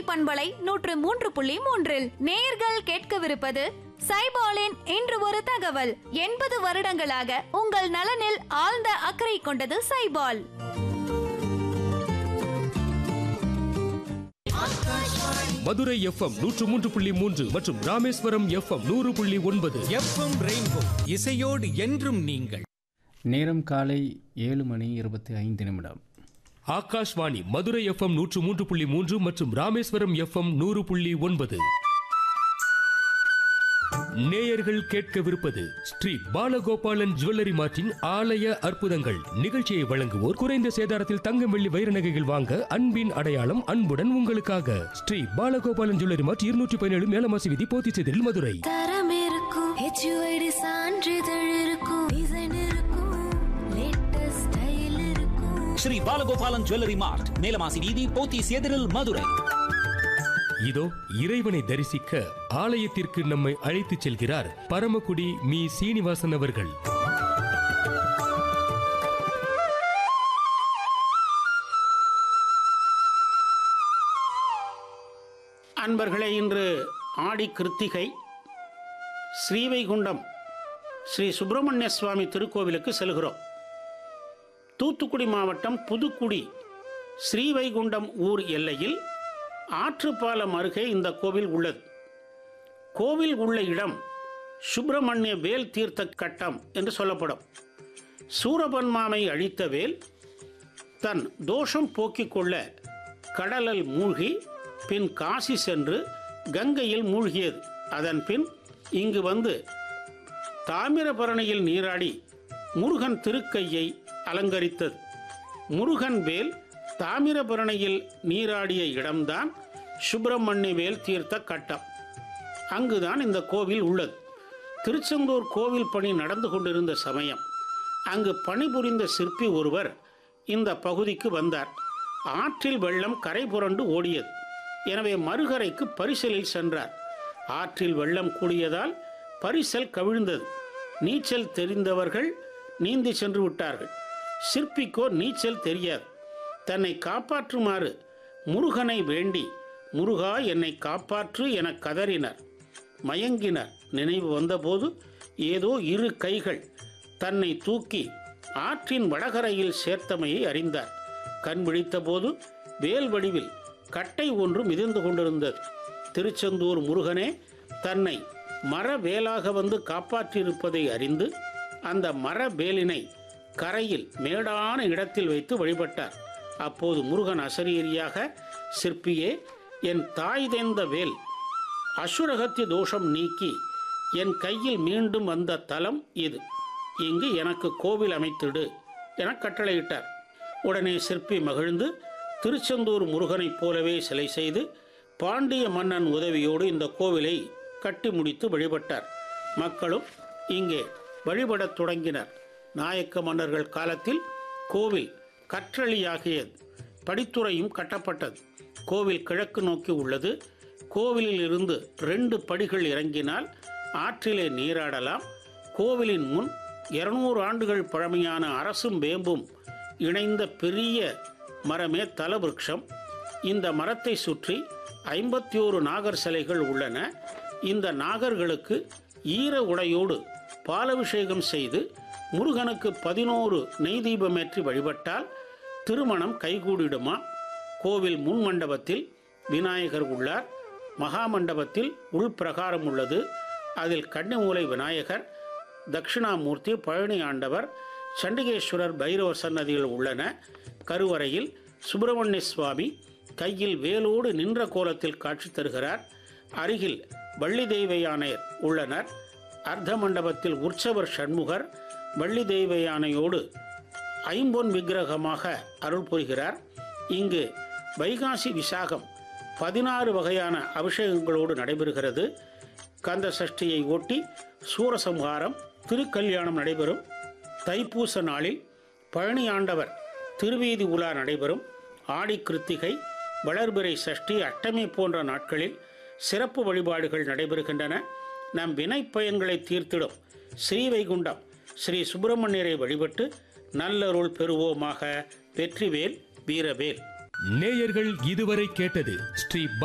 பண்பலை நூற்று மூன்று புள்ளி மூன்றில் நேயர்கள் கேட்கவிருப்பது சைபாலின் இன்று ஒரு தகவல் எண்பது வருடங்களாக உங்கள் நலனில் ஆழ்ந்த அக்கறை கொண்டது சைபால் மதுரை எஃப்எம் நூற்று மூன்று புள்ளி மூன்று மற்றும் ராமேஸ்வரம் எஃப்எம் நூறு புள்ளி ஒன்பது எஃப்எம் ரெயின்போ இசையோடு என்றும் நீங்கள் நேரம் காலை ஏழு மணி இருபத்தி ஐந்து நிமிடம் ஆகாஷ்வாணி மதுரை எஃப்எம் நூற்று மூன்று புள்ளி மூன்று மற்றும் ராமேஸ்வரம் எஃப்எம் நூறு புள்ளி ஒன்பது நேயர்கள் கேட்கவிருப்பது ஸ்ரீ பாலகோபாலன் ஜுவல்லரி மார்ட்டின் ஆலய அற்புதங்கள் நிகழ்ச்சியை வழங்குவோர் குறைந்த சேதாரத்தில் தங்கம் வெள்ளி வைர நகைகள் வாங்க அன்பின் அடையாளம் அன்புடன் உங்களுக்காக ஸ்ரீ பாலகோபாலன் ஜுவல்லரி மார்ட் இருநூற்றி பதினேழு மேலமாசி விதி போத்திச்செதில் மதுரை தரம் இருக்கும் ஹெச்யூஐடி சான்றிதழ் இருக்கும் டிசைன் இருக்கும் லேட்டஸ்ட் ஸ்டைல் இருக்கும் ஸ்ரீ பாலகோபாலன் ஜுவல்லரி மார்ட் மேலமாசி வீதி போத்தீஸ் எதிரில் மதுரை இதோ இறைவனை தரிசிக்க ஆலயத்திற்கு நம்மை அழைத்துச் செல்கிறார் பரமக்குடி மீ சீனிவாசன் அவர்கள் அன்பர்களே இன்று ஆடி கிருத்திகை ஸ்ரீவைகுண்டம் ஸ்ரீ சுப்பிரமணிய சுவாமி திருக்கோவிலுக்கு செல்கிறோம் தூத்துக்குடி மாவட்டம் புதுக்குடி ஸ்ரீவைகுண்டம் ஊர் எல்லையில் ஆற்றுப்பாலம் அருகே இந்த கோவில் உள்ளது கோவில் உள்ள இடம் சுப்பிரமணிய வேல் தீர்த்த கட்டம் என்று சொல்லப்படும் சூரபன்மாமை அழித்த வேல் தன் தோஷம் போக்கிக் கொள்ள கடலில் மூழ்கி பின் காசி சென்று கங்கையில் மூழ்கியது அதன் பின் இங்கு வந்து தாமிரபரணியில் நீராடி முருகன் திருக்கையை அலங்கரித்தது முருகன் வேல் தாமிரபரணியில் நீராடிய இடம்தான் சுப்பிரமணிய வேல் தீர்த்த கட்டம் அங்குதான் இந்த கோவில் உள்ளது திருச்செந்தூர் கோவில் பணி நடந்து கொண்டிருந்த சமயம் அங்கு பணிபுரிந்த சிற்பி ஒருவர் இந்த பகுதிக்கு வந்தார் ஆற்றில் வெள்ளம் கரை புரண்டு ஓடியது எனவே மறுகரைக்கு பரிசலில் சென்றார் ஆற்றில் வெள்ளம் கூடியதால் பரிசல் கவிழ்ந்தது நீச்சல் தெரிந்தவர்கள் நீந்தி சென்று விட்டார்கள் சிற்பிக்கோ நீச்சல் தெரியாது தன்னை காப்பாற்றுமாறு முருகனை வேண்டி முருகா என்னை காப்பாற்று என கதறினர் மயங்கினர் நினைவு வந்தபோது ஏதோ இரு கைகள் தன்னை தூக்கி ஆற்றின் வடகரையில் சேர்த்தமையை அறிந்தார் கண் விழித்தபோது வேல் வடிவில் கட்டை ஒன்று மிதந்து கொண்டிருந்தது திருச்செந்தூர் முருகனே தன்னை மர வேலாக வந்து காப்பாற்றியிருப்பதை அறிந்து அந்த மர வேலினை கரையில் மேடான இடத்தில் வைத்து வழிபட்டார் அப்போது முருகன் அசரீரியாக சிற்பியே என் தாய் தேர்ந்த வேல் அசுரகத்திய தோஷம் நீக்கி என் கையில் மீண்டும் வந்த தலம் இது இங்கு எனக்கு கோவில் அமைத்திடு என கட்டளையிட்டார் உடனே சிற்பி மகிழ்ந்து திருச்செந்தூர் முருகனைப் போலவே சிலை செய்து பாண்டிய மன்னன் உதவியோடு இந்த கோவிலை கட்டி முடித்து வழிபட்டார் மக்களும் இங்கே வழிபடத் தொடங்கினர் நாயக்க மன்னர்கள் காலத்தில் கோவில் கற்றளியாகியது படித்துறையும் கட்டப்பட்டது கோவில் கிழக்கு நோக்கி உள்ளது கோவிலில் இருந்து ரெண்டு படிகள் இறங்கினால் ஆற்றிலே நீராடலாம் கோவிலின் முன் இருநூறு ஆண்டுகள் பழமையான அரசும் வேம்பும் இணைந்த பெரிய மரமே தலவிருட்சம் இந்த மரத்தை சுற்றி ஐம்பத்தி ஓரு நாகர் சிலைகள் உள்ளன இந்த நாகர்களுக்கு ஈர உடையோடு பாலபிஷேகம் செய்து முருகனுக்கு பதினோரு நெய் தீபமேற்றி வழிபட்டால் திருமணம் கைகூடிடுமா கோவில் முன் மண்டபத்தில் விநாயகர் உள்ளார் மகா மண்டபத்தில் உள்பிரகாரம் உள்ளது அதில் கன்னிமூலை விநாயகர் தட்சிணாமூர்த்தி பழனி ஆண்டவர் சண்டிகேஸ்வரர் பைரவர் சன்னதிகள் உள்ளன கருவறையில் சுப்பிரமணிய சுவாமி கையில் வேலோடு நின்ற கோலத்தில் காட்சி தருகிறார் அருகில் வள்ளி தெய்வ யானையர் உள்ளனர் அர்த்த மண்டபத்தில் உற்சவர் சண்முகர் வள்ளி தெய்வ யானையோடு ஐம்பொன் விக்கிரகமாக அருள் புரிகிறார் இங்கு வைகாசி விசாகம் பதினாறு வகையான அபிஷேகங்களோடு நடைபெறுகிறது கந்த சஷ்டியை ஒட்டி சூரசம்ஹாரம் திருக்கல்யாணம் நடைபெறும் தைப்பூச நாளில் பழனி ஆண்டவர் திருவீதி உலா நடைபெறும் ஆடி கிருத்திகை வளர்பிறை சஷ்டி அஷ்டமி போன்ற நாட்களில் சிறப்பு வழிபாடுகள் நடைபெறுகின்றன நம் வினை பயன்களை தீர்த்திடும் ஸ்ரீவைகுண்டம் ஸ்ரீ சுப்பிரமணியரை வழிபட்டு நல்லருள் பெறுவோமாக வெற்றிவேல் வீரவேல் நேயர்கள் இதுவரை கேட்டது ஸ்ரீ